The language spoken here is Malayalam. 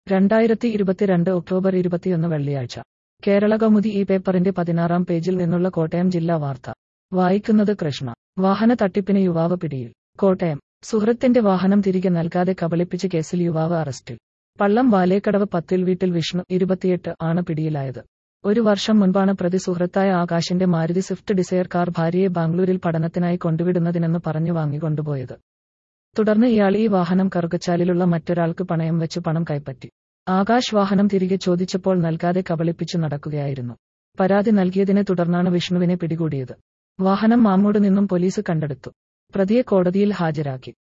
രണ്ടായിരത്തി ഇരുപത്തിരണ്ട് ഒക്ടോബർ ഇരുപത്തിയൊന്ന് വെള്ളിയാഴ്ച കേരള കൗമുദി ഈ പേപ്പറിന്റെ പതിനാറാം പേജിൽ നിന്നുള്ള കോട്ടയം ജില്ലാ വാർത്ത വായിക്കുന്നത് കൃഷ്ണ വാഹന തട്ടിപ്പിന് യുവാവ് പിടിയിൽ കോട്ടയം സുഹൃത്തിന്റെ വാഹനം തിരികെ നൽകാതെ കബളിപ്പിച്ച കേസിൽ യുവാവ് അറസ്റ്റിൽ പള്ളം വാലേക്കടവ് പത്തിൽ വീട്ടിൽ വിഷ്ണു ഇരുപത്തിയെട്ട് ആണ് പിടിയിലായത് ഒരു വർഷം മുൻപാണ് പ്രതി സുഹൃത്തായ ആകാശിന്റെ മാരുതി സ്വിഫ്റ്റ് ഡിസയർ കാർ ഭാര്യയെ ബാംഗ്ലൂരിൽ പഠനത്തിനായി കൊണ്ടുവിടുന്നതിനെന്ന് പറഞ്ഞു വാങ്ങിക്കൊണ്ടുപോയത് തുടർന്ന് ഇയാൾ ഈ വാഹനം കറുകച്ചാലിലുള്ള മറ്റൊരാൾക്ക് പണയം വെച്ച് പണം കൈപ്പറ്റി ആകാശ് വാഹനം തിരികെ ചോദിച്ചപ്പോൾ നൽകാതെ കബളിപ്പിച്ചു നടക്കുകയായിരുന്നു പരാതി നൽകിയതിനെ തുടർന്നാണ് വിഷ്ണുവിനെ പിടികൂടിയത് വാഹനം മാമ്മൂട് നിന്നും പോലീസ് കണ്ടെടുത്തു പ്രതിയെ കോടതിയിൽ ഹാജരാക്കി